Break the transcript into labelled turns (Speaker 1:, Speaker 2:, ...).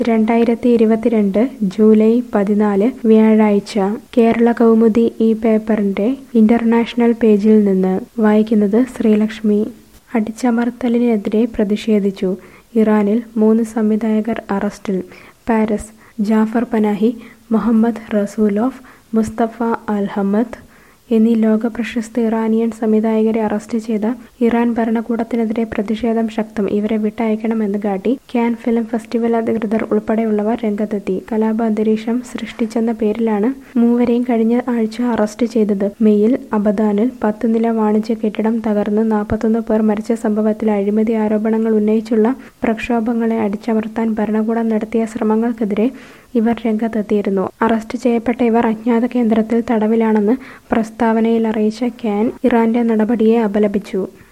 Speaker 1: രണ്ടായിരത്തി ഇരുപത്തിരണ്ട് ജൂലൈ പതിനാല് വ്യാഴാഴ്ച കേരള കൗമുദി ഈ പേപ്പറിന്റെ ഇന്റർനാഷണൽ പേജിൽ നിന്ന് വായിക്കുന്നത് ശ്രീലക്ഷ്മി അടിച്ചമർത്തലിനെതിരെ പ്രതിഷേധിച്ചു ഇറാനിൽ മൂന്ന് സംവിധായകർ അറസ്റ്റിൽ Paris Jafar Panahi Mohammad Rasoulof Mostafa Al Ahmad എന്നീ ലോക പ്രശസ്ത ഇറാനിയൻ സംവിധായകരെ അറസ്റ്റ് ചെയ്ത ഇറാൻ ഭരണകൂടത്തിനെതിരെ പ്രതിഷേധം ശക്തം ഇവരെ വിട്ടയക്കണമെന്ന് കാട്ടി ക്യാൻ ഫിലിം ഫെസ്റ്റിവൽ അധികൃതർ ഉൾപ്പെടെയുള്ളവർ രംഗത്തെത്തി കലാപ അന്തരീക്ഷം സൃഷ്ടിച്ചെന്ന പേരിലാണ് മൂവരെയും കഴിഞ്ഞ ആഴ്ച അറസ്റ്റ് ചെയ്തത് മെയ്യിൽ അബദാനിൽ പത്ത് നില വാണിജ്യ കെട്ടിടം തകർന്ന് നാൽപ്പത്തൊന്ന് പേർ മരിച്ച സംഭവത്തിൽ അഴിമതി ആരോപണങ്ങൾ ഉന്നയിച്ചുള്ള പ്രക്ഷോഭങ്ങളെ അടിച്ചമർത്താൻ ഭരണകൂടം നടത്തിയ ശ്രമങ്ങൾക്കെതിരെ ഇവർ രംഗത്തെത്തിയിരുന്നു അറസ്റ്റ് ചെയ്യപ്പെട്ട ഇവർ അജ്ഞാത കേന്ദ്രത്തിൽ തടവിലാണെന്ന് പ്രസ്താവനയിൽ അറിയിച്ച ക്യാൻ ഇറാന്റെ നടപടിയെ അപലപിച്ചു